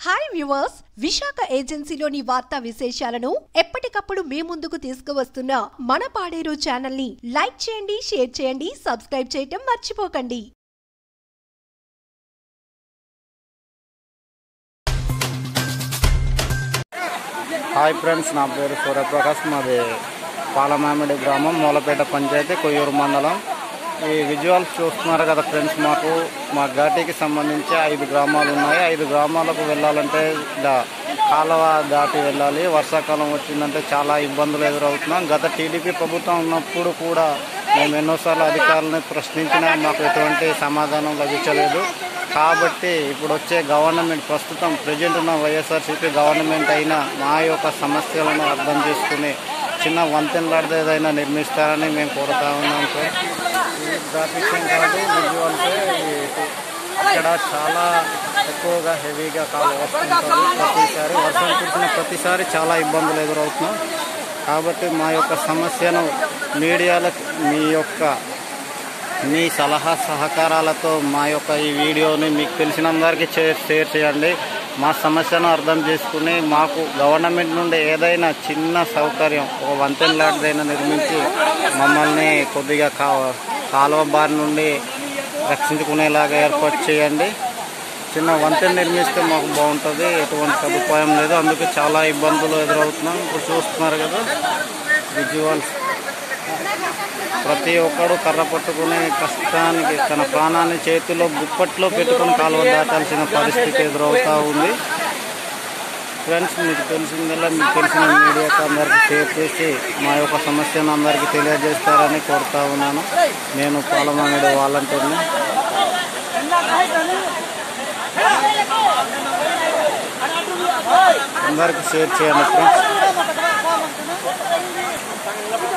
hi viewers Visakha ఏజెన్సీలోని వార్తా విశేషాలను ఎప్పటికప్పుడు మీ ముందుకు తీసుకువస్తున్న మన పాడేరు ఛానల్ ని లైక్ చేయండి షేర్ చేయండి సబ్స్క్రైబ్ చేయటం మర్చిపోకండి హాయ్ ఫ్రెండ్స్ నా పేరు సూర్యప్రకాష్ మాది పాలమామిడి గ్రామం మూలపేట పంచాయతీ కొయ్యూరు మండలం ఈ విజువల్స్ చూస్తున్నారు కదా ఫ్రెండ్స్ మాకు మా ఘాటీకి సంబంధించి ఐదు గ్రామాలు ఉన్నాయి ఐదు గ్రామాలకు వెళ్ళాలంటే ఇలా కాలువ దాటి వెళ్ళాలి వర్షాకాలం వచ్చిందంటే చాలా ఇబ్బందులు ఎదురవుతున్నాం గత టీడీపీ ప్రభుత్వం ఉన్నప్పుడు కూడా మేము ఎన్నోసార్లు అధికారులను ప్రశ్నించినా మాకు ఎటువంటి సమాధానం లభించలేదు కాబట్టి ఇప్పుడు వచ్చే గవర్నమెంట్ ప్రస్తుతం ప్రజెంట్ ఉన్న వైఎస్ఆర్సీపీ గవర్నమెంట్ అయినా మా యొక్క సమస్యలను అర్థం చేసుకుని చిన్న వంతెన లాంటిది ఏదైనా నిర్మిస్తారని మేము కోరుతా ఉన్నాం సార్ ఈ గ్రాఫిక్స్ ఏం కాదు విజువల్స్ ఇక్కడ చాలా ఎక్కువగా హెవీగా కాలు వస్తుంటుంది ప్రతిసారి వర్షం కురిసిన ప్రతిసారి చాలా ఇబ్బందులు ఎదురవుతున్నాం కాబట్టి మా యొక్క సమస్యను మీడియాలకు మీ యొక్క మీ సలహా సహకారాలతో మా యొక్క ఈ వీడియోని మీకు తెలిసిన అందరికీ షేర్ షేర్ చేయండి మా సమస్యను అర్థం చేసుకుని మాకు గవర్నమెంట్ నుండి ఏదైనా చిన్న సౌకర్యం ఒక వంతెన లాంటిదైనా నిర్మించి మమ్మల్ని కొద్దిగా కా కాలువ బారి నుండి రక్షించుకునేలాగా ఏర్పాటు చేయండి చిన్న వంతెన నిర్మిస్తే మాకు బాగుంటుంది ఎటువంటి సదుపాయం లేదు అందుకే చాలా ఇబ్బందులు ఎదురవుతున్నాం ఇప్పుడు చూస్తున్నారు కదా విజువల్స్ ప్రతి ఒక్కడు కర్ర పట్టుకుని కష్టానికి తన ప్రాణాన్ని చేతిలో గుప్పట్లో పెట్టుకుని కాలువ దాటాల్సిన పరిస్థితి ఎదురవుతూ ఉంది ఫ్రెండ్స్ మీకు తెలిసిందల్లా మీకు తెలిసిన మీడియాకి అందరికీ షేర్ చేసి మా యొక్క సమస్యను అందరికీ తెలియజేస్తారని కోరుతా ఉన్నాను నేను పాలమామిడి వాలంటీర్ని అందరికీ షేర్ చేయండి ఫ్రెండ్స్